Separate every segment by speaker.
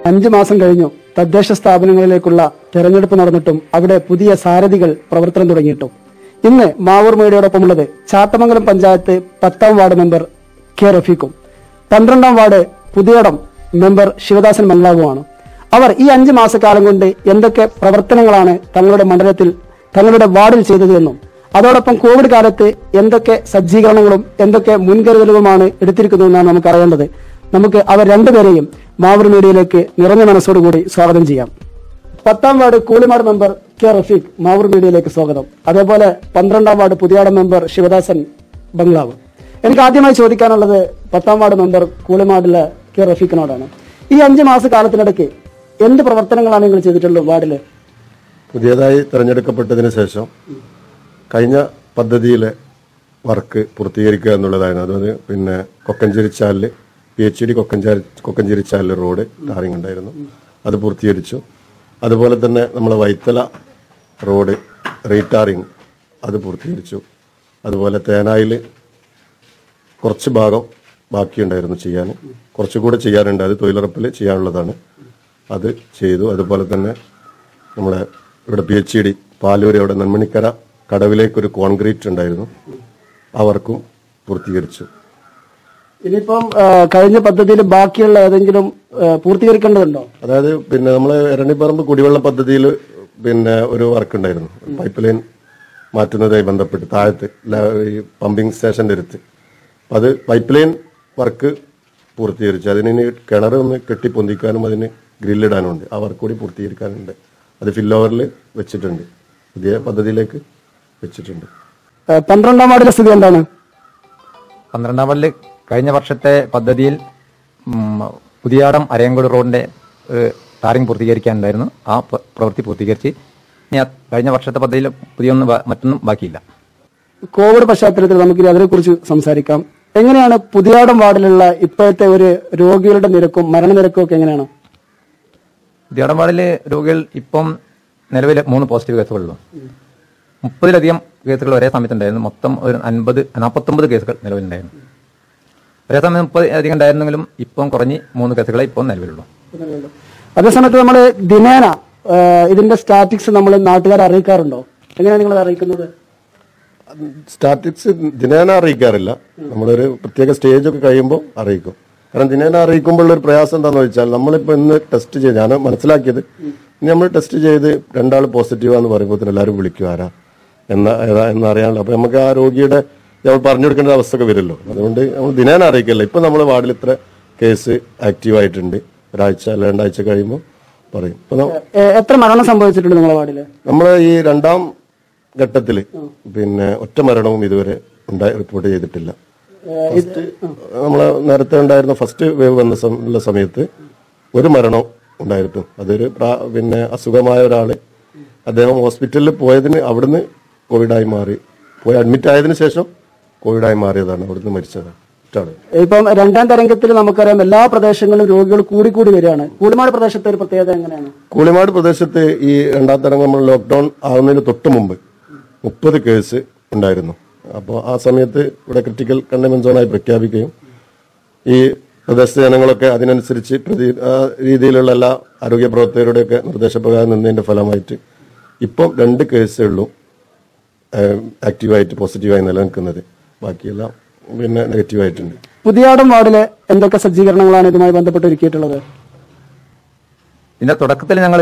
Speaker 1: അഞ്ചു മാസം കഴിഞ്ഞു തദ്ദേശ സ്ഥാപനങ്ങളിലേക്കുള്ള തെരഞ്ഞെടുപ്പ് നടന്നിട്ടും അവിടെ പുതിയ സാരഥികൾ പ്രവർത്തനം തുടങ്ങിയിട്ടും ഇന്ന് മാവൂർ മീഡിയയോടൊപ്പമുള്ളത് ചാത്തമംഗലം പഞ്ചായത്ത് പത്താം വാർഡ് മെമ്പർ കെ റഫീഖും പന്ത്രണ്ടാം വാർഡ് പുതിയടം മെമ്പർ ശിവദാസൻ മംഗളാവുമാണ് അവർ ഈ അഞ്ചു മാസക്കാലം കൊണ്ട് എന്തൊക്കെ പ്രവർത്തനങ്ങളാണ് തങ്ങളുടെ മണ്ഡലത്തിൽ തങ്ങളുടെ വാർഡിൽ ചെയ്തത് എന്നും അതോടൊപ്പം കോവിഡ് കാലത്ത് എന്തൊക്കെ സജ്ജീകരണങ്ങളും എന്തൊക്കെ മുൻകരുതലുകളുമാണ് എടുത്തിരിക്കുന്നതെന്നാണ് നമുക്ക് അറിയേണ്ടത് നമുക്ക് അവർ രണ്ടുപേരെയും മാവൂർ മീഡിയയിലേക്ക് നിറഞ്ഞ മനസ്സോടുകൂടി സ്വാഗതം ചെയ്യാം പത്താം ward Koolimad member K Rafeeq Mavoor മീഡിയയിലേക്ക് സ്വാഗതം അതേപോലെ പന്ത്രണ്ടാം വാർഡ് പുതിയാടം മെമ്പർ ശിവദാസൻ ബംഗ്ലാവ് എനിക്ക് ആദ്യമായി ചോദിക്കാനുള്ളത് പത്താം വാർഡ് മെമ്പർ കൂളിമാടിലെ കെ റഫീഖിനോടാണ് ഈ അഞ്ച് മാസ കാലത്തിനിടയ്ക്ക് എന്ത് പ്രവർത്തനങ്ങളാണ് നിങ്ങൾ ചെയ്തിട്ടുള്ളത് വാർഡില്
Speaker 2: പുതിയതായി തിരഞ്ഞെടുക്കപ്പെട്ടതിന് ശേഷം കഴിഞ്ഞ പദ്ധതിയിലെ വർക്ക് പൂർത്തീകരിക്കുക എന്നുള്ളതായിരുന്നു അതായത് പിന്നെ കൊക്കഞ്ചേരിച്ചാലിൽ പി എച്ച് ഡി കൊക്കഞ്ചേരി കൊക്കഞ്ചേരിച്ചാലിൽ റോഡ് ടാറിംഗ് ഉണ്ടായിരുന്നു അത് പൂർത്തീകരിച്ചു അതുപോലെ തന്നെ നമ്മളെ വൈത്തല റോഡ് റീടാറിംഗ് അത് പൂർത്തീകരിച്ചു അതുപോലെ തേനായിൽ കുറച്ച് ഭാഗം ബാക്കിയുണ്ടായിരുന്നു ചെയ്യാൻ കുറച്ചുകൂടെ ചെയ്യാനുണ്ട് അത് തൊഴിലുറപ്പിൽ ചെയ്യാനുള്ളതാണ് അത് ചെയ്തു അതുപോലെ തന്നെ നമ്മുടെ ഇവിടെ പി എച്ച് ഡി പാലൂർ അവിടെ നെന്മണിക്കര കടവിലേക്ക് ഒരു കോൺക്രീറ്റ് ഉണ്ടായിരുന്നു ആ വർക്കും പൂർത്തീകരിച്ചു
Speaker 1: ഇനിയിപ്പം ആ, കഴിഞ്ഞ പദ്ധതിയിൽ ബാക്കിയുള്ള ഏതെങ്കിലും ആ, പൂർത്തീകരിക്കേണ്ടതുണ്ടോ
Speaker 2: അതായത് പിന്നെ നമ്മൾ എരണിപ്പറമ്പ് കുടിവെള്ള പദ്ധതിയിൽ പിന്നെ ഒരു വർക്ക് ഉണ്ടായിരുന്നു പൈപ്പ് ലൈൻ മാറ്റുന്നതുമായി ബന്ധപ്പെട്ട് താഴത്ത് ല- ഈ പമ്പിംഗ് സ്റ്റേഷന്റെ അടുത്ത് അപ്പൊ അത് പൈപ്പ് ലൈൻ വർക്ക് പൂർത്തീകരിച്ചു അതിന് ഇനി കിണർ ഒന്ന് കെട്ടി പൊന്തിക്കാനും അതിന് ഗ്രില്ലിടാനുണ്ട് ആ വർക്ക് കൂടി പൂർത്തീകരിക്കാനുണ്ട് അത് ഫിൽ ഓവറിൽ വെച്ചിട്ടുണ്ട് പുതിയ പദ്ധതിയിലേക്ക് വെച്ചിട്ടുണ്ട്
Speaker 1: ആ, പന്ത്രണ്ടാം വാർഡിലെ സ്ഥിതി എന്താണ്
Speaker 3: പന്ത്രണ്ടാം വാർഡിൽ കഴിഞ്ഞ വർഷത്തെ പദ്ധതിയിൽ ഉം, പുതിയാടം അരയങ്കോട് റോഡിന്റെ ഏഹ്, ടാറിംഗ് പൂർത്തീകരിക്കാനുണ്ടായിരുന്നു ആ പ- പ്രവൃത്തി പൂർത്തീകരിച്ച് ഇനി ആ കഴിഞ്ഞ വർഷത്തെ പദ്ധതിയിൽ പുതിയൊന്നും ബാ- മറ്റൊന്നും ബാക്കിയില്ല
Speaker 1: കോവിഡ് പശ്ചാത്തലത്തിൽ നമുക്ക് അതിനെക്കുറിച്ച് സംസാരിക്കാം എങ്ങനെയാണ് പുതിയാടം വാർഡിലുള്ള ഇപ്പോഴത്തെ ഒരു രോഗികളുടെ നിരക്കും മരണനിരക്കും ഒക്കെ എങ്ങനെയാണ്
Speaker 3: പുതിയാടം വാർഡിൽ രോഗികൾ ഇപ്പം നിലവിൽ മൂന്ന് പോസിറ്റീവ് കേസുകളുള്ളൂ മുപ്പതിലധികം കേസുകൾ ഒരേ സമയത്തുണ്ടായിരുന്നു മൊത്തം ഒരു അൻപത് നാൽപ്പത്തൊമ്പത് കേസുകൾ നിലവിലുണ്ടായിരുന്നു ഒരേ സമയം മുപ്പത് അധികം ഉണ്ടായിരുന്നെങ്കിലും ഇപ്പം കുറഞ്ഞ് മൂന്ന് കേസുകളെ ഇപ്പം നിലവിലുള്ളൂ
Speaker 1: അതേസമയത്ത് നമ്മൾ ദിനേന ആ, ഇതിന്റെ സ്റ്റാറ്റിക്സ് നമ്മൾ നാട്ടുകാരെ അറിയിക്കാറുണ്ടോ എങ്ങനെയാണ് നിങ്ങൾ അറിയിക്കുന്നത്
Speaker 2: സ്റ്റാറ്റിക്സ് ദിനേന അറിയിക്കാറില്ല നമ്മളൊരു പ്രത്യേക സ്റ്റേജ് ഒക്കെ കഴിയുമ്പോൾ അറിയിക്കും കാരണം ദിനേന അറിയിക്കുമ്പോൾ ഒരു പ്രയാസം എന്താണെന്ന് വെച്ചാൽ നമ്മളിപ്പോൾ ഇന്ന് ടെസ്റ്റ് ചെയ്ത് ഞാൻ മനസ്സിലാക്കിയത് ഇനി നമ്മൾ ടെസ്റ്റ് ചെയ്ത് രണ്ടാൾ പോസിറ്റീവാന്ന് പറയുമ്പോൾ എല്ലാവരും വിളിക്കും ആരാ എന്നാ ഏതാ എന്നറിയാനുള്ള അപ്പൊ നമുക്ക് ആ രോഗിയുടെ നമ്മൾ പറഞ്ഞു കൊടുക്കേണ്ട അവസ്ഥയൊക്കെ വരുമല്ലോ അതുകൊണ്ട് നമ്മൾ ദിനേന അറിയിക്കില്ല ഇപ്പൊ നമ്മൾ വാർഡിൽ ഇത്ര കേസ് ആക്റ്റീവ് ആയിട്ടുണ്ട് ഒരാഴ്ച അല്ല രണ്ടാഴ്ച കഴിയുമ്പോൾ പറയും ഇപ്പൊ ന-
Speaker 1: ഏ, എത്ര മരണം സംഭവിച്ചിട്ടുണ്ട് നിങ്ങളുടെ വാർഡില്
Speaker 2: നമ്മള് ഈ രണ്ടാം ഘട്ടത്തില് പിന്നെ ഒറ്റ മരണവും ഇതുവരെ ഉണ്ടായി റിപ്പോർട്ട് ചെയ്തിട്ടില്ല ഫസ്റ്റ് നമ്മള് നേരത്തെ ഉണ്ടായിരുന്ന ഫസ്റ്റ് വേവ് വന്ന സം- ഉള്ള സമയത്ത് ഒരു മരണം ഉണ്ടായിരുന്നു അതൊരു പ്രാ- പിന്നെ അസുഖമായ ഒരാള് അദ്ദേഹം ഹോസ്പിറ്റലിൽ പോയതിന് അവിടുന്ന് കോവിഡായി മാറി പോയി അഡ്മിറ്റ് ആയതിനു ശേഷം കോവിഡായി മാറിയതാണ് അവിടുന്ന് മരിച്ചത് ഒറ്റാള്
Speaker 1: ഇപ്പം രണ്ടാം തരംഗത്തിൽ നമുക്കറിയാം എല്ലാ പ്രദേശങ്ങളിലും രോഗികൾ കൂടി കൂടി വരികയാണ് കൂളിമാട് പ്രദേശത്തെ ഒരു പ്രത്യേകത എങ്ങനെയാണ്
Speaker 2: കൂളിമാട് പ്രദേശത്ത് ഈ രണ്ടാം തരംഗം നമ്മൾ ലോക്ക്ഡൌൺ ആകുന്നതിന് തൊട്ട് മുമ്പ് മുപ്പത് കേസ് ഉണ്ടായിരുന്നു അപ്പോൾ ആ സമയത്ത് ഇവിടെ ക്രിട്ടിക്കൽ കണ്ടെയ്ൻമെന്റ് സോണായി പ്രഖ്യാപിക്കുകയും ഈ പ്രദേശത്തെ ജനങ്ങളൊക്കെ അതിനനുസരിച്ച് പ്രതി ആ രീതിയിലുള്ള എല്ലാ ആരോഗ്യ പ്രവർത്തകരുടെയൊക്കെ നിർദ്ദേശപ്രകാരം നിന്നതിന്റെ ഫലമായിട്ട് ഇപ്പം രണ്ട് കേസേ ഉള്ളൂ ആക്റ്റീവായിട്ട് പോസിറ്റീവായി നിലനിൽക്കുന്നത് ബാക്കിയെല്ലാം പിന്നെ നെഗറ്റീവായിട്ടുണ്ട്
Speaker 1: പുതിയാടം വാർഡിലെ എന്തൊക്കെ സജ്ജീകരണങ്ങളാണ് ഇതുമായി ബന്ധപ്പെട്ട് ഒരുക്കിയിട്ടുള്ളത്
Speaker 3: ഇതിന്റെ തുടക്കത്തിൽ ഞങ്ങൾ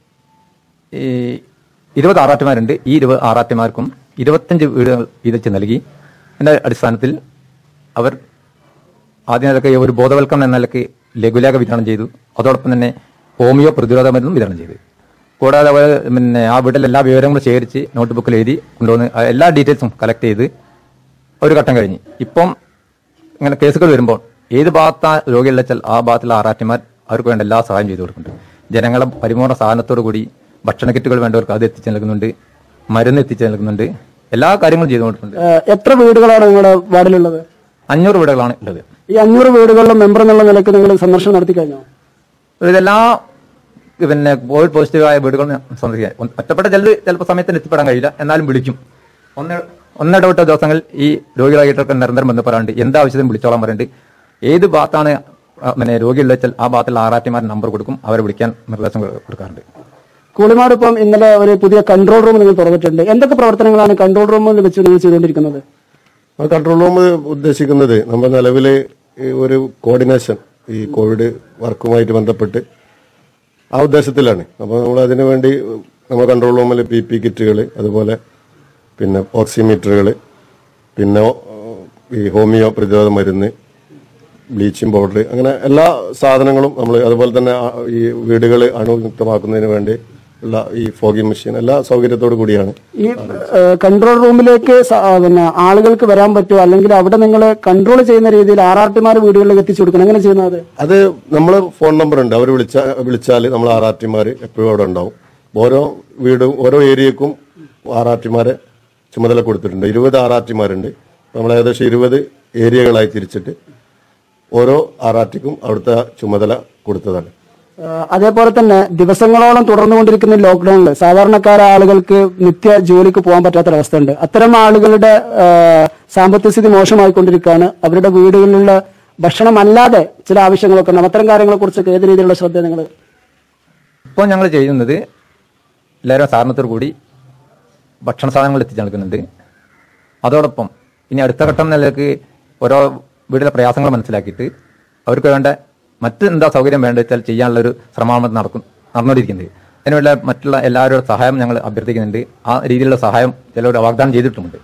Speaker 3: ഈ ഇരുപത് ആറാട്ടുമാരുണ്ട് ഈ ഇരുപത് ആറാട്ടുമാർക്കും ഇരുപത്തഞ്ച് വീടുകൾ വീതിച്ച് നൽകി ഇതിന്റെ അടിസ്ഥാനത്തിൽ അവർ ആദ്യ നിലക്ക് ഒരു ബോധവൽക്കരണം എന്ന നിലയ്ക്ക് ലഘുലേഖ വിതരണം ചെയ്തു അതോടൊപ്പം തന്നെ ഹോമിയോ പ്രതിരോധ മരുന്നും വിതരണം ചെയ്തു കൂടാതെ അവർ പിന്നെ ആ വീട്ടിൽ എല്ലാ വിവരങ്ങളും ശേഖരിച്ച് നോട്ട് ബുക്കിൽ എഴുതി കൊണ്ടുവന്ന് ആ എല്ലാ ഡീറ്റെയിൽസും കളക്ട് ചെയ്ത് ഒരു ഘട്ടം കഴിഞ്ഞ് ഇപ്പം ഇങ്ങനെ കേസുകൾ വരുമ്പോൾ ഏത് ഭാഗത്താ രോഗികളിൽ വെച്ചാൽ ആ ഭാഗത്തുള്ള ആറാട്ടിമാർ അവർക്ക് വേണ്ട എല്ലാ സഹായം ചെയ്തു കൊടുക്കുന്നുണ്ട് ജനങ്ങളെ പരിപൂർണ്ണ സഹനത്തോടു കൂടി ഭക്ഷണ കിറ്റുകൾ വേണ്ടവർക്ക് അത് എത്തിച്ചു നൽകുന്നുണ്ട് മരുന്ന് എത്തിച്ചു നൽകുന്നുണ്ട് എല്ലാ കാര്യങ്ങളും ചെയ്തു കൊടുക്കുന്നുണ്ട്
Speaker 1: ഏഹ് എത്ര വീടുകളാണ് നിങ്ങളുടെ വാർഡിലുള്ളത്
Speaker 3: അഞ്ഞൂറ് വീടുകളാണ് ഉള്ളത്
Speaker 1: ഈ അഞ്ഞൂറ് വീടുകളിലും മെമ്പർ എന്നുള്ള നിലയ്ക്ക് നിങ്ങൾ സന്ദർശനം നടത്തി കഴിഞ്ഞോ
Speaker 3: ഇതെല്ലാ പിന്നെ കോവിഡ് പോസിറ്റീവായ വീടുകൾ സന്ദർശിക്കാൻ ഒന്ന് ഒറ്റപ്പെട്ട ചിലത് ചിലപ്പോൾ സമയത്തിന് എത്തിപ്പെടാൻ കഴിയില്ല എന്നാലും വിളിക്കും ഒന്ന് ഒന്നിടവിട്ട ദിവസങ്ങളിൽ ഈ രോഗികളായിട്ടൊക്കെ നിരന്തരം ബന്ധപ്പെടാറുണ്ട് എന്താവശ്യത്തിനും വിളിച്ചോളാൻ പറയുന്നുണ്ട് ഏത് ഭാഗത്താണ് ആ, പിന്നെ രോഗിയുള്ള വെച്ചാൽ ആ ഭാഗത്തുള്ള ആറാട്ടിമാർ നമ്പർ കൊടുക്കും അവരെ വിളിക്കാൻ നിർദ്ദേശം കൊ- കൊടുക്കാറുണ്ട്
Speaker 1: കൂളിമാട് ഇപ്പം ഇന്നലെ ഒരു പുതിയ കൺട്രോൾ റൂം നിങ്ങൾ തുറന്നിട്ടുണ്ട് എന്തൊക്കെ പ്രവർത്തനങ്ങളാണ് കൺട്രോൾ റൂമിൽ വെച്ച് നിങ്ങൾ ചെയ്തുകൊണ്ടിരിക്കുന്നത്
Speaker 2: ആ കൺട്രോൾ റൂം ഉദ്ദേശിക്കുന്നത് നമ്മുടെ നിലവിൽ ഒരു കോർഡിനേഷൻ ഈ കോവിഡ് വർക്കുമായിട്ട് ബന്ധപ്പെട്ട് ആ ഉദ്ദേശത്തിലാണ് അപ്പോൾ നമ്മൾ അതിനു വേണ്ടി നമ്മുടെ കൺട്രോൾ റൂമിൽ പി പി കിറ്റുകൾ അതുപോലെ പിന്നെ ഓക്സിമീറ്ററുകൾ പിന്നെ ഓ- ഈ ഹോമിയോ പ്രതിരോധ മരുന്ന് ബ്ലീച്ചിങ് പൗഡർ അങ്ങനെ എല്ലാ സാധനങ്ങളും നമ്മൾ അതുപോലെ തന്നെ ആ ഈ വീടുകൾ അണുമുക്തമാക്കുന്നതിന് വേണ്ടി ഉള്ള ഈ ഫോഗിംഗ് മെഷീൻ എല്ലാ സൗകര്യത്തോടു കൂടിയാണ്
Speaker 1: ഈ കൺട്രോൾ റൂമിലേക്ക് സ- ആ, പിന്നെ ആളുകൾക്ക് വരാൻ പറ്റുമോ അല്ലെങ്കിൽ അവിടെ നിങ്ങൾ കൺട്രോൾ ചെയ്യുന്ന രീതിയിൽ ആർ ആർ ടിമാർ വീടുകളിലേക്ക് എത്തിച്ചു കൊടുക്കണം എങ്ങനെ ചെയ്യുന്നത്
Speaker 2: അത് നമ്മൾ ഫോൺ നമ്പർ ഉണ്ട് അവർ വിളിച്ച വിളിച്ചാൽ നമ്മൾ ആർ ആർ ടിമാർ എപ്പോഴും അവിടെ ഉണ്ടാവും ഓരോ വീടും ഓരോ ഏരിയക്കും ആർ ആർ ടിമാരെ ചുമതല കൊടുത്തിട്ടുണ്ട് ഇരുപത് ആർ ആർ ടിമാരുണ്ട് നമ്മൾ ഏകദേശം ഇരുപത് ഏരിയകളായി തിരിച്ചിട്ട് ഓരോ ആർ ആർ ടിക്കും അവിടുത്തെ ചുമതല കൊടുത്തതാണ്
Speaker 1: ഏഹ് അതേപോലെ തന്നെ ദിവസങ്ങളോളം തുടർന്നുകൊണ്ടിരിക്കുന്ന ഈ ലോക്ക്ഡൌണിൽ സാധാരണക്കാരായ ആളുകൾക്ക് നിത്യ ജോലിക്ക് പോകാൻ പറ്റാത്തൊരവസ്ഥയുണ്ട് അത്തരം ആളുകളുടെ ഏഹ് സാമ്പത്തിക സ്ഥിതി മോശമായിക്കൊണ്ടിരിക്കുകയാണ് അവരുടെ വീടുകളിലുള്ള ഭക്ഷണമല്ലാതെ ചില ആവശ്യങ്ങളൊക്കെ ഉണ്ട് അത്തരം കാര്യങ്ങളെ കുറിച്ചൊക്കെ ഏത് രീതിയിലുള്ള ശ്രദ്ധ നിങ്ങൾ
Speaker 3: ഇപ്പോൾ ഞങ്ങൾ ചെയ്യുന്നത് എല്ലാവരും സാധാരണത്തോടു കൂടി ഭക്ഷണ സാധനങ്ങൾ എത്തിച്ചു നൽകുന്നുണ്ട് അതോടൊപ്പം ഇനി അടുത്ത ഘട്ടം നിലയ്ക്ക് ഓരോ വീട്ടിലെ പ്രയാസങ്ങൾ മനസ്സിലാക്കിയിട്ട് അവർക്ക് വേണ്ട മറ്റ് എന്താ സൗകര്യം വേണ്ടത് വെച്ചാൽ ചെയ്യാനുള്ള ഒരു ശ്രമമാണ് നടക്കും നടന്നുകൊണ്ടിരിക്കുന്നത് അതിനുള്ള മറ്റുള്ള എല്ലാവരുടെ സഹായം ഞങ്ങൾ അഭ്യർത്ഥിക്കുന്നുണ്ട് ആ രീതിയിലുള്ള സഹായം ചിലവർ വാഗ്ദാനം ചെയ്തിട്ടുമുണ്ട്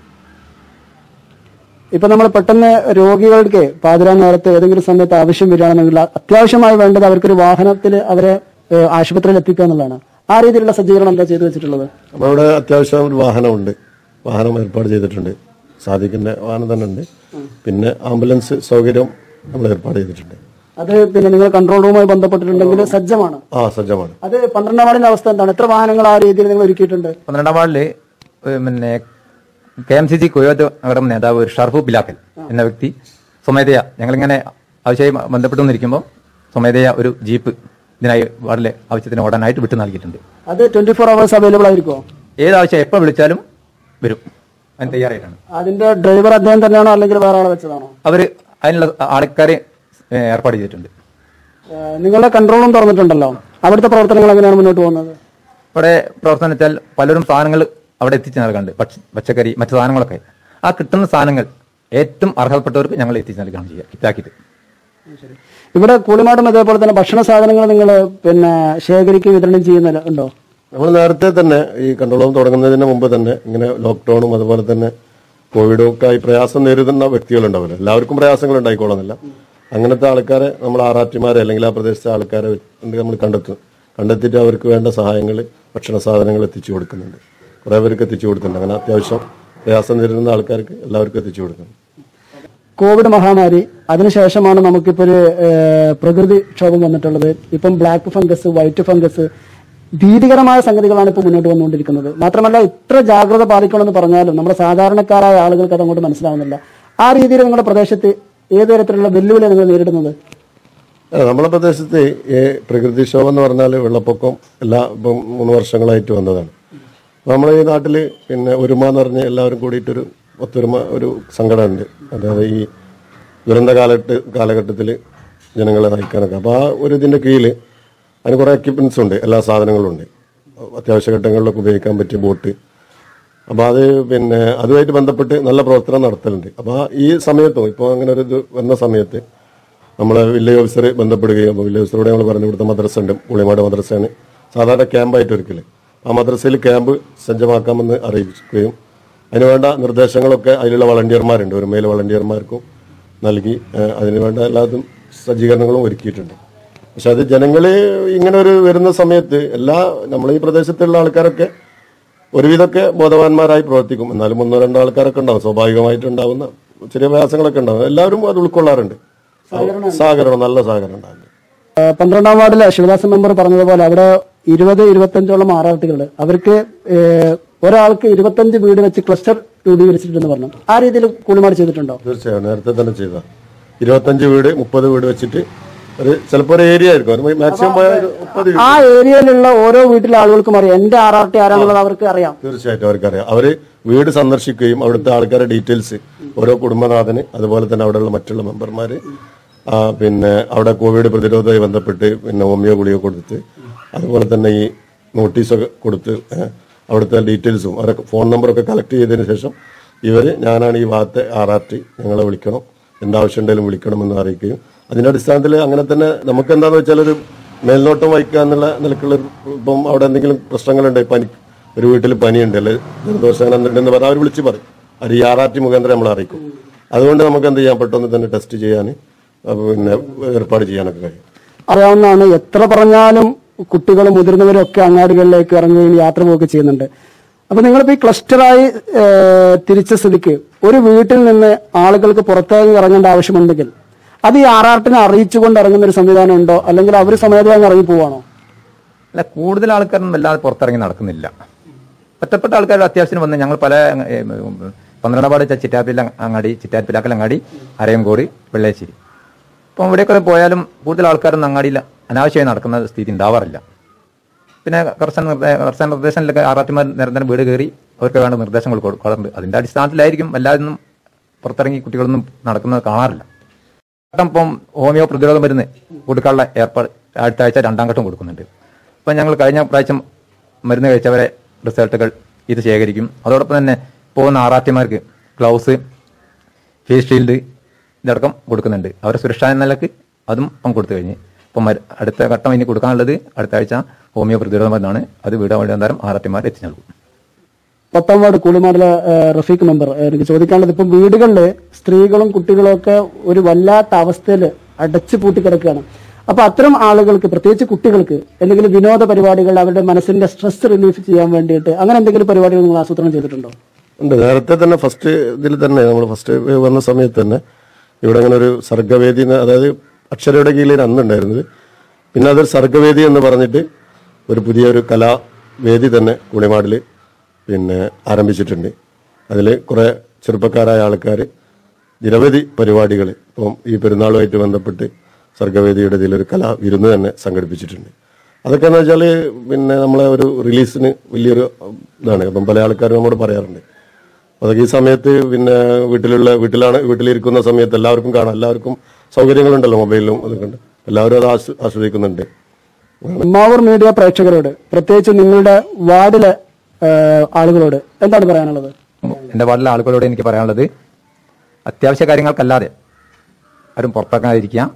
Speaker 1: ഇപ്പൊ നമ്മൾ പെട്ടെന്ന് രോഗികൾക്ക് പാതിരാ നേരത്തെ ഏതെങ്കിലും സമയത്ത് ആവശ്യം വരികയാണെന്നെങ്കിൽ അത്യാവശ്യമായി വേണ്ടത് അവർക്കൊരു വാഹനത്തിൽ അവരെ ഏഹ് ആശുപത്രിയിൽ എത്തിക്കുക എന്നുള്ളതാണ് ആ രീതിയിലുള്ള സജ്ജീകരണം എന്താ ചെയ്തു വെച്ചിട്ടുള്ളത്
Speaker 2: അപ്പോൾ അവിടെ അത്യാവശ്യം ഒരു വാഹനമുണ്ട് വാഹനം ഏർപ്പാട് ചെയ്തിട്ടുണ്ട് സാധിക്കുന്ന വാഹനം തന്നെ ഉണ്ട് പിന്നെ ആംബുലൻസ് സൗകര്യം നമ്മൾ ഏർപ്പാട് ചെയ്തിട്ടുണ്ട്
Speaker 1: അത് പിന്നെ നിങ്ങൾ കൺട്രോൾ റൂമുമായി ബന്ധപ്പെട്ടിട്ടുണ്ടെങ്കിൽ സജ്ജമാണ്
Speaker 2: ആ സജ്ജമാണ്
Speaker 1: അത് പന്ത്രണ്ടാം വാർഡിന്റെ അവസ്ഥ എന്താണ് എത്ര വാഹനങ്ങൾ ആ രീതിയിൽ നിങ്ങൾ ഒരുക്കിയിട്ടുണ്ട്
Speaker 3: പന്ത്രണ്ടാം വാർഡില് ഏഹ് പിന്നെ കെ എം സി സി കുയോത്ത് നഗരം നേതാവ് ഒരു ഷർഫു ബിലാക്കൽ എന്ന വ്യക്തി സ്വമേധയ ഞങ്ങളിങ്ങനെ ആവശ്യമായി ബന്ധപ്പെട്ടുകൊണ്ടിരിക്കുമ്പോൾ സ്വമേധയ ഒരു ജീപ്പ് ഇതിനായി വാർഡിലെ ആവശ്യത്തിന് ഓടാനായിട്ട് വിട്ടു നൽകിയിട്ടുണ്ട്
Speaker 1: അത് ട്വന്റി ഫോർ അവേഴ്സ് അവൈലബിൾ ആയിരിക്കുമോ
Speaker 3: ഏത് ആവശ്യം എപ്പോൾ വിളിച്ചാലും വരും അതിന് തയ്യാറായിട്ടാണ്
Speaker 1: അതിന്റെ ഡ്രൈവർ അദ്ദേഹം തന്നെയാണോ അല്ലെങ്കിൽ വേറെ ആളെ വെച്ചതാണോ
Speaker 3: അവര് അതിനുള്ള ആൾക്കാരെ ഏഹ് ഏർപ്പാട് ചെയ്തിട്ടുണ്ട്
Speaker 1: ഏഹ് നിങ്ങളുടെ കൺട്രോൾ റൂം തുറന്നിട്ടുണ്ടല്ലോ അവിടുത്തെ പ്രവർത്തനങ്ങൾ എങ്ങനെയാണ് മുന്നോട്ട് പോകുന്നത്
Speaker 3: ഇവിടെ പ്രവർത്തനം വെച്ചാൽ പലരും സാധനങ്ങൾ അവിടെ എത്തിച്ചു നൽകാറുണ്ട് പച്ച- പച്ചക്കറി മറ്റു സാധനങ്ങളൊക്കെ ആ കിട്ടുന്ന സാധനങ്ങൾ ഏറ്റവും അർഹതപ്പെട്ടവർക്ക് ഞങ്ങൾ എത്തിച്ചു നൽകുകയാണ് ചെയ്യുക കിറ്റാക്കിയിട്ട്
Speaker 1: ഇവിടെ കൂളിമാടും അതേപോലെ തന്നെ ഭക്ഷണ സാധനങ്ങൾ നിങ്ങൾ പിന്നെ ശേഖരിക്കുകയും വിതരണം ചെയ്യുന്നില്ല ഉണ്ടോ
Speaker 2: നമ്മൾ നേരത്തെ തന്നെ ഈ കൺട്രോൾ റൂം തുടങ്ങുന്നതിന് മുമ്പ് തന്നെ ഇങ്ങനെ ലോക്ക്ഡൌണും അതുപോലെ തന്നെ കോവിഡും ഒക്കെ ആയി പ്രയാസം നേരിടുന്ന വ്യക്തികളുണ്ടാവില്ല എല്ലാവർക്കും പ്രയാസങ്ങൾ ഉണ്ടായിക്കോളുന്നില്ല അങ്ങനത്തെ ആൾക്കാരെ നമ്മൾ ആറാറ്റിമാരെ അല്ലെങ്കിൽ ആ പ്രദേശത്തെ ആൾക്കാരെ വെച്ച് നമ്മൾ കണ്ടെത്തും കണ്ടെത്തിയിട്ട് അവർക്ക് വേണ്ട സഹായങ്ങൾ ഭക്ഷണ സാധനങ്ങൾ എത്തിച്ചു കൊടുക്കുന്നുണ്ട് കുറേ പേർക്ക് എത്തിച്ചു കൊടുക്കുന്നുണ്ട് അങ്ങനെ അത്യാവശ്യം പ്രയാസം നേരിടുന്ന ആൾക്കാർക്ക് എല്ലാവർക്കും എത്തിച്ചു കൊടുക്കുന്നുണ്ട്
Speaker 1: കോവിഡ് മഹാമാരി അതിനുശേഷമാണ് നമുക്കിപ്പോൾ ഒരു ഏഹ്, പ്രകൃതി ക്ഷോഭം വന്നിട്ടുള്ളത് ഇപ്പം ബ്ലാക്ക് ഫംഗസ് വൈറ്റ് ഫംഗസ് ഭീതികരമായ സംഗതികളാണ് ഇപ്പോൾ മുന്നോട്ട് വന്നുകൊണ്ടിരിക്കുന്നത് മാത്രമല്ല ഇത്ര ജാഗ്രത പാലിക്കണമെന്ന് പറഞ്ഞാലും നമ്മുടെ സാധാരണക്കാരായ ആളുകൾക്ക് അത് അങ്ങോട്ട് മനസ്സിലാവുന്നില്ല ആ രീതിയിൽ നിങ്ങളുടെ പ്രദേശത്ത് ഏത് തരത്തിലുള്ള വെല്ലുവിളി നിങ്ങൾ നേരിടുന്നത്
Speaker 2: അല്ല, നമ്മളെ പ്രദേശത്ത് ഈ പ്രകൃതിക്ഷോഭം എന്ന് പറഞ്ഞാൽ വെള്ളപ്പൊക്കം എല്ലാ ഇപ്പം മൂന്ന് വർഷങ്ങളായിട്ട് വന്നതാണ് നമ്മളെ ഈ നാട്ടിൽ പിന്നെ ഒരുമ എന്ന് പറഞ്ഞ എല്ലാവരും കൂടിയിട്ടൊരു ഒത്തൊരുമ ഒരു സങ്കടമുണ്ട് അതായത് ഈ ദുരന്ത കാലഘട്ട കാലഘട്ടത്തിൽ ജനങ്ങളെ നയിക്കാനൊക്കെ അപ്പോൾ ആ ഒരു ഇതിൻ്റെ കീഴിൽ അതിന് കുറേ എക്യുപ്മെൻറ്റ്സ് ഉണ്ട് എല്ലാ സാധനങ്ങളും ഉണ്ട് അത്യാവശ്യ ഘട്ടങ്ങളിലൊക്കെ ഉപയോഗിക്കാൻ പറ്റിയ ബോട്ട് അപ്പോൾ അത് പിന്നെ അതുമായിട്ട് ബന്ധപ്പെട്ട് നല്ല പ്രവർത്തനം നടത്തലുണ്ട് അപ്പോൾ ഈ സമയത്തും ഇപ്പോൾ അങ്ങനെ ഒരു ഇത് വന്ന സമയത്ത് നമ്മളെ വില്ലേജ് ഓഫീസർ ബന്ധപ്പെടുകയും അപ്പോൾ വില്ലേജ് ഓഫീസറോട് ഞങ്ങൾ പറഞ്ഞു ഇവിടുത്തെ മദ്രസ ഉണ്ട് പുളിമാട് മദ്രസയാണ് സാധാരണ ക്യാമ്പായിട്ട് ഒരുക്കല് ആ മദ്രസയിൽ ക്യാമ്പ് സജ്ജമാക്കാമെന്ന് അറിയിക്കുകയും അതിനുവേണ്ട നിർദ്ദേശങ്ങളൊക്കെ അതിലുള്ള വളണ്ടിയർമാരുണ്ട് ഒരു മേൽ വളണ്ടിയർമാർക്കും നൽകി ഏഹ്, അതിനുവേണ്ട എല്ലാതും സജ്ജീകരണങ്ങളും ഒരുക്കിയിട്ടുണ്ട് പക്ഷെ അത് ജനങ്ങൾ ഇങ്ങനെ ഒരു വരുന്ന സമയത്ത് എല്ലാ നമ്മൾ ഈ പ്രദേശത്തുള്ള ആൾക്കാരൊക്കെ ഒരുവിധമൊക്കെ ബോധവാന്മാരായി പ്രവർത്തിക്കും എന്നാലും ഒന്നോ രണ്ടോ ആൾക്കാരൊക്കെ ഉണ്ടാവും സ്വാഭാവികമായിട്ട് ഉണ്ടാവുന്ന ചെറിയ പ്രയാസങ്ങളൊക്കെ ഉണ്ടാവും എല്ലാവരും അത് ഉൾക്കൊള്ളാറുണ്ട് സഹകരണം നല്ല സഹകരണം ഉണ്ടാകും
Speaker 1: ഏഹ്, പന്ത്രണ്ടാം വാർഡിലെ ശിവദാസൻ മെമ്പർ പറഞ്ഞതുപോലെ അവിടെ ഇരുപത് ഇരുപത്തഞ്ചോളം ആറാട്ടുകളുണ്ട് അവർക്ക് ഏഹ്, ഒരാൾക്ക് ഇരുപത്തഞ്ച് വീട് വെച്ച് ക്ലസ്റ്റർ രൂപീകരിച്ചിട്ടുണ്ടെന്ന് പറഞ്ഞു ആ രീതിയിൽ കൂളിമാട് ചെയ്തിട്ടുണ്ടോ
Speaker 2: തീർച്ചയായും നേരത്തെ തന്നെ ചെയ്ത ഇരുപത്തഞ്ച് വീട് മുപ്പത് വീട് വെച്ചിട്ട് ഒരു ചിലപ്പോൾ ഒരു ഏരിയ ആയിരിക്കും ഒരു മാക്സിമം പോയാൽ ഒരു മുപ്പത്
Speaker 1: ആ ഏരിയയിലുള്ള ഓരോ വീട്ടിലെ ആളുകൾക്കും അറിയാം എന്റെ ആറാട്ടി ആരാന്നുള്ളത് അവർക്ക് അറിയാം
Speaker 2: തീർച്ചയായിട്ടും അവർക്കറിയാം അവര് വീട് സന്ദർശിക്കുകയും അവിടുത്തെ ആൾക്കാരുടെ ഡീറ്റെയിൽസ് ഓരോ കുടുംബനാഥന് അതുപോലെ തന്നെ അവിടെയുള്ള മറ്റുള്ള മെമ്പർമാര് ആ, പിന്നെ അവിടെ കോവിഡ് പ്രതിരോധവുമായി ബന്ധപ്പെട്ട് പിന്നെ ഹോമിയോ ഗുളിക കൊടുത്ത് അതുപോലെ തന്നെ ഈ നോട്ടീസൊക്കെ കൊടുത്ത് ഏ, അവിടുത്തെ ഡീറ്റെയിൽസും അവരുടെ ഫോൺ നമ്പറൊക്കെ കളക്ട് ചെയ്തതിന് ശേഷം ഇവർ ഞാനാണ് ഈ ഭാഗത്തെ ആർ ആർ ടി ഞങ്ങളെ വിളിക്കണം എന്താവശ്യം ഉണ്ടെങ്കിലും വിളിക്കണമെന്ന് അറിയിക്കുകയും അതിന്റെ അടിസ്ഥാനത്തിൽ അങ്ങനെ തന്നെ നമുക്ക് എന്താണെന്ന് വെച്ചാൽ ഒരു മേൽനോട്ടം വഹിക്കുക എന്നുള്ള നിലക്കുള്ള ഒരു ഇപ്പം അവിടെ എന്തെങ്കിലും പ്രശ്നങ്ങളുണ്ട് പനി ഒരു വീട്ടിൽ പനിയുണ്ട് അല്ലെ ജലദോഷം അങ്ങനെ എന്തുണ്ടെന്ന് പറഞ്ഞാൽ അവർ വിളിച്ച് പറയും അത് ഈ ആർ ആർ ടി മുഖാന്തരം നമ്മൾ അറിയിക്കും അതുകൊണ്ട് നമുക്ക് എന്ത് ചെയ്യാം പെട്ടെന്ന് തന്നെ ടെസ്റ്റ് ചെയ്യാൻ അഹ് പിന്നെ ഏർപ്പാട് ചെയ്യാനൊക്കെ കഴിയും
Speaker 1: അറിയാവുന്നതാണ് എത്ര പറഞ്ഞാലും കുട്ടികളും മുതിർന്നവരും ഒക്കെ അങ്ങാടികളിലേക്ക് ഇറങ്ങുകയും യാത്ര പോവുകയൊക്കെ ചെയ്യുന്നുണ്ട് അപ്പൊ നിങ്ങളിപ്പോ ഈ ക്ലസ്റ്ററായി ഏഹ്, തിരിച്ച സ്ഥിതിക്ക് ഒരു വീട്ടിൽ നിന്ന് ആളുകൾക്ക് പുറത്തേക്ക് ഇറങ്ങേണ്ട ആവശ്യമുണ്ടെങ്കിൽ അത് ഈ ആറാട്ടിനെ അറിയിച്ചുകൊണ്ട് ഇറങ്ങുന്ന ഒരു സംവിധാനം ഉണ്ടോ അല്ലെങ്കിൽ അവർ സമയത്ത് ഇറങ്ങി പോവാണോ
Speaker 3: അല്ല കൂടുതൽ ആൾക്കാരൊന്നും വല്ലാതെ പുറത്തിറങ്ങി നടക്കുന്നില്ല ഒറ്റപ്പെട്ട ആൾക്കാർ അത്യാവശ്യം വന്ന് ഞങ്ങൾ പല ഏ, ഉം, പന്ത്രണ്ടാപാട് ചിറ്റാപ്പില അങ്ങാടി ചിറ്റാപ്പിലാക്കൽ അങ്ങാടി അരയംകോട് വെള്ളേശ്ശേരി അപ്പം ഇവിടെയൊക്കെ പോയാലും കൂടുതൽ ആൾക്കാരൊന്നും അങ്ങാടിയിൽ അനാവശ്യമായി നടക്കുന്ന സ്ഥിതി ഉണ്ടാവാറില്ല പിന്നെ കർശന നിർദ്ദേ- കർശന നിർദ്ദേശങ്ങളിലൊക്കെ ആറാട്ടിമാർ നിരന്തരം വീട് കയറി അവർക്ക് വേണ്ട നിർദ്ദേശങ്ങൾ കൊടുക്കാറുണ്ട് അതിന്റെ അടിസ്ഥാനത്തിലായിരിക്കും എല്ലാവരും പുറത്തിറങ്ങി കുട്ടികളൊന്നും നടക്കുന്നത് കാണാറില്ല ഘട്ടം ഇപ്പം ഹോമിയോ പ്രതിരോധ മരുന്ന് കൊടുക്കാനുള്ള ഏർപ്പാട് അടുത്ത ആഴ്ച രണ്ടാം ഘട്ടം കൊടുക്കുന്നുണ്ട് അപ്പം ഞങ്ങൾ കഴിഞ്ഞ പ്രാവശ്യം മരുന്ന് കഴിച്ചവരെ റിസൾട്ടുകൾ ഇത് ശേഖരിക്കും അതോടൊപ്പം തന്നെ പോകുന്ന ആറാട്ടിമാർക്ക് ഗ്ലൗസ് ഫേസ് ഷീൽഡ് ഇതടക്കം കൊടുക്കുന്നുണ്ട് അവരെ സുരക്ഷാ നിലക്ക് അതും ഇപ്പം കൊടുത്തു കഴിഞ്ഞ് ഇപ്പം മരു- അടുത്ത ഘട്ടം ഇനി കൊടുക്കാനുള്ളത് അടുത്ത ആഴ്ച ഹോമിയോ പ്രതിരോധ മരുന്നാണ് അത് വീട് വഴിയാന്തരം ആറാട്ടിമാർ എത്തിച്ചു നൽകും
Speaker 1: പത്താം വാർഡ് കൂളിമാടിലെ ഏഹ്, റഫീഖ് മെമ്പർ ഏഹ്, എനിക്ക് ചോദിക്കാനുള്ളത് ഇപ്പം വീടുകളിൽ സ്ത്രീകളും കുട്ടികളും ഒക്കെ ഒരു വല്ലാത്ത അവസ്ഥയിൽ അടച്ചു പൂട്ടിക്കിടക്കുകയാണ് അപ്പൊ അത്തരം ആളുകൾക്ക് പ്രത്യേകിച്ച് കുട്ടികൾക്ക് എന്തെങ്കിലും വിനോദ പരിപാടികൾ അവരുടെ മനസ്സിന്റെ സ്ട്രെസ് റിലീഫ് ചെയ്യാൻ വേണ്ടിയിട്ട് അങ്ങനെ എന്തെങ്കിലും പരിപാടികൾ നിങ്ങൾ ആസൂത്രണം ചെയ്തിട്ടുണ്ടോ
Speaker 2: ഉണ്ട് നേരത്തെ തന്നെ ഫസ്റ്റ് ഇതിൽ തന്നെ നമ്മൾ ഫസ്റ്റ് വന്ന സമയത്ത് തന്നെ ഇവിടെ അങ്ങനെ ഒരു സർഗവേദി എന്ന് അതായത് അക്ഷരയുടെ കീഴിൽ അന്നുണ്ടായിരുന്നത് പിന്നെ അതൊരു സർഗവേദി എന്ന് പറഞ്ഞിട്ട് ഒരു പുതിയൊരു കലാവേദി തന്നെ കുളിമാടിൽ പിന്നെ ആരംഭിച്ചിട്ടുണ്ട് അതിൽ കുറേ ചെറുപ്പക്കാരായ ആൾക്കാർ നിരവധി പരിപാടികൾ ഇപ്പം ഈ പെരുന്നാളുമായിട്ട് ബന്ധപ്പെട്ട് സർഗവേദിയുടെ ഇതിലൊരു കലാ വിരുന്ന് തന്നെ സംഘടിപ്പിച്ചിട്ടുണ്ട് അതൊക്കെ എന്ന് വെച്ചാൽ പിന്നെ നമ്മളെ ഒരു റിലീസിന് വലിയൊരു ഇതാണ് അപ്പം പല ആൾക്കാരും നമ്മോട് പറയാറുണ്ട് അതൊക്കെ ഈ സമയത്ത് പിന്നെ വീട്ടിലുള്ള വീട്ടിലാണ് വീട്ടിലിരിക്കുന്ന സമയത്ത് എല്ലാവർക്കും കാണാം എല്ലാവർക്കും സൗകര്യങ്ങളുണ്ടല്ലോ മൊബൈലിലും അതൊക്കെ ഉണ്ട് എല്ലാവരും അത് ആസ്വ- ആസ്വദിക്കുന്നുണ്ട്
Speaker 1: മാവൂർ മീഡിയ പ്രേക്ഷകരോട് പ്രത്യേകിച്ച് നിങ്ങളുടെ വാർഡിലെ ഏഹ്, ആളുകളോട് എന്താണ് പറയാനുള്ളത്
Speaker 3: എൻ്റെ വാർഡിലെ ആളുകളോട് എനിക്ക് പറയാനുള്ളത് അത്യാവശ്യ കാര്യങ്ങൾക്കല്ലാതെ ആരും പുറത്തിറങ്ങാതിരിക്കുക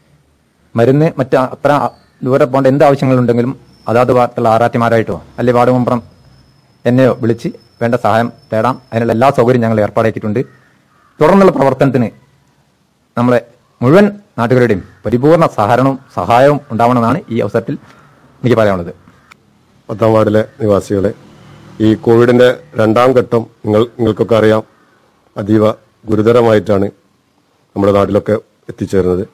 Speaker 3: മരുന്ന് മറ്റ് അത്ര ദൂരെ പോകേണ്ട എന്ത് ആവശ്യങ്ങളുണ്ടെങ്കിലും അതാത് വാർഡുള്ള ആറാറ്റിമാരായിട്ടോ അല്ലെങ്കിൽ വാർഡ് മെമ്പറും എന്നെയോ വിളിച്ച് വേണ്ട സഹായം തേടാം അതിനുള്ള എല്ലാ സൗകര്യവും ഞങ്ങൾ ഏർപ്പാടാക്കിയിട്ടുണ്ട് തുടർന്നുള്ള പ്രവർത്തനത്തിന് നമ്മളെ മുഴുവൻ നാട്ടുകാരുടെയും പരിപൂർണ സഹകരണവും സഹായവും ഉണ്ടാവണമെന്നാണ് ഈ അവസരത്തിൽ എനിക്ക് പറയാനുള്ളത്
Speaker 2: പത്താം വാർഡിലെ നിവാസികളെ ഈ കോവിഡിന്റെ രണ്ടാം ഘട്ടം നിങ്ങൾ നിങ്ങൾക്കൊക്കെ അറിയാം അതീവ ഗുരുതരമായിട്ടാണ് നമ്മുടെ നാട്ടിലൊക്കെ എത്തിച്ചേർന്നത്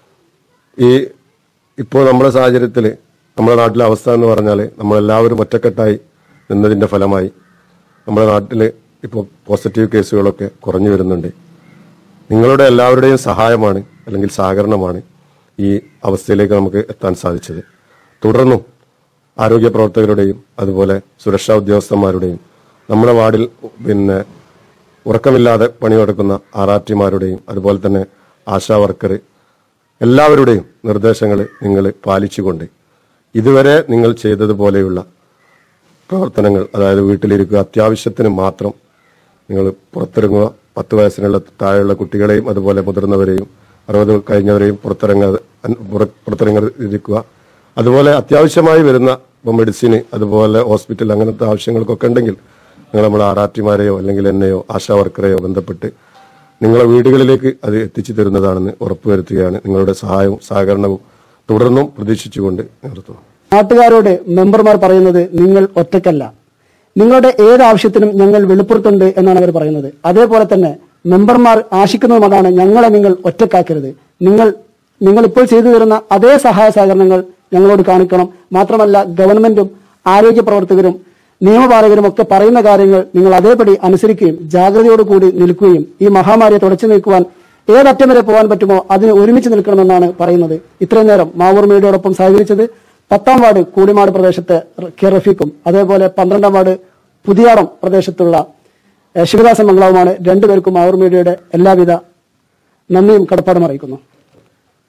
Speaker 2: ഈ ഇപ്പോൾ നമ്മുടെ സാഹചര്യത്തിൽ നമ്മുടെ നാട്ടിലെ അവസ്ഥ എന്ന് പറഞ്ഞാൽ നമ്മളെല്ലാവരും ഒറ്റക്കെട്ടായി നിന്നതിന്റെ ഫലമായി നമ്മുടെ നാട്ടിൽ ഇപ്പോൾ പോസിറ്റീവ് കേസുകളൊക്കെ കുറഞ്ഞു വരുന്നുണ്ട് നിങ്ങളുടെ എല്ലാവരുടെയും സഹായമാണ് അല്ലെങ്കിൽ സഹകരണമാണ് ഈ അവസ്ഥയിലേക്ക് നമുക്ക് എത്താൻ സാധിച്ചത് തുടർന്നും ആരോഗ്യ പ്രവർത്തകരുടെയും അതുപോലെ സുരക്ഷാ ഉദ്യോഗസ്ഥന്മാരുടെയും നമ്മുടെ വാർഡിൽ പിന്നെ ഉറക്കമില്ലാതെ പണിയെടുക്കുന്ന ആറാറ്റിമാരുടെയും അതുപോലെ തന്നെ ആശാ വർക്കർ എല്ലാവരുടെയും നിർദ്ദേശങ്ങൾ നിങ്ങൾ പാലിച്ചുകൊണ്ട് ഇതുവരെ നിങ്ങൾ ചെയ്തതുപോലെയുള്ള പ്രവർത്തനങ്ങൾ അതായത് വീട്ടിലിരിക്കുക അത്യാവശ്യത്തിന് മാത്രം നിങ്ങൾ പുറത്തിറങ്ങുക പത്ത് വയസ്സിനുള്ള താഴെയുള്ള കുട്ടികളെയും അതുപോലെ മുതിർന്നവരെയും അറുപത് കഴിഞ്ഞവരെയും പുറത്തിറങ്ങാതെ പുറ- പുറത്തിറങ്ങാതിരിക്കുക അതുപോലെ അത്യാവശ്യമായി വരുന്ന ഇപ്പോൾ മെഡിസിന് അതുപോലെ ഹോസ്പിറ്റൽ അങ്ങനത്തെ ആവശ്യങ്ങൾക്കൊക്കെ ഉണ്ടെങ്കിൽ നിങ്ങൾ നമ്മുടെ ആറാറ്റിമാരെയോ അല്ലെങ്കിൽ എന്നെയോ ആശാ വർക്കറെയോ ബന്ധപ്പെട്ട് നിങ്ങളെ വീടുകളിലേക്ക് അത് എത്തിച്ചു തരുന്നതാണെന്ന് ഉറപ്പുവരുത്തുകയാണ് നിങ്ങളുടെ സഹായവും സഹകരണവും തുടർന്നും പ്രതീക്ഷിച്ചുകൊണ്ട് നിർത്തുന്നു
Speaker 1: നാട്ടുകാരോട് മെമ്പർമാർ പറയുന്നത് നിങ്ങൾ ഒറ്റക്കല്ല നിങ്ങളുടെ ഏത് ആവശ്യത്തിനും ഞങ്ങൾ വെളിപ്പുറത്തുണ്ട് എന്നാണ് അവർ പറയുന്നത് അതേപോലെ തന്നെ മെമ്പർമാർ ആശിക്കുന്നതും അതാണ് ഞങ്ങളെ നിങ്ങൾ ഒറ്റക്കാക്കരുത് നിങ്ങൾ നിങ്ങൾ ഇപ്പോൾ ചെയ്തു തരുന്ന അതേ സഹായ സഹകരണങ്ങൾ ഞങ്ങളോട് കാണിക്കണം മാത്രമല്ല ഗവൺമെന്റും ആരോഗ്യ പ്രവർത്തകരും നിയമപാലകരും ഒക്കെ പറയുന്ന കാര്യങ്ങൾ നിങ്ങൾ അതേപടി അനുസരിക്കുകയും ജാഗ്രതയോടുകൂടി നിൽക്കുകയും ഈ മഹാമാരിയെ തുടച്ചു നീക്കുവാൻ ഏതറ്റം വരെ പോകാൻ പറ്റുമോ അതിന് ഒരുമിച്ച് നിൽക്കണമെന്നാണ് പറയുന്നത് ഇത്രയും നേരം മാവൂർ മീഡിയയോടൊപ്പം സഹകരിച്ചത് പത്താം വാർഡ് കൂടിമാട് പ്രദേശത്തെ കെ റഫീഖും അതേപോലെ പന്ത്രണ്ടാം വാർഡ് പുതിയാടം പ്രദേശത്തുള്ള ഏഹ്, ശിവദാസൻ മംഗളവുമാണ് രണ്ടുപേർക്കും മാവൂർ മീഡിയയുടെ എല്ലാവിധ നന്ദിയും കടപ്പാടും അറിയിക്കുന്നു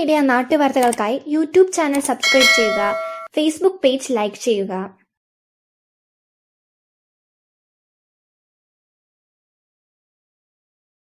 Speaker 4: മീഡിയ നാട്ടുവാർത്തകൾക്കായി യൂട്യൂബ് ചാനൽ സബ്സ്ക്രൈബ് ചെയ്യുക ഫേസ്ബുക്ക് പേജ് ലൈക്ക് ചെയ്യുക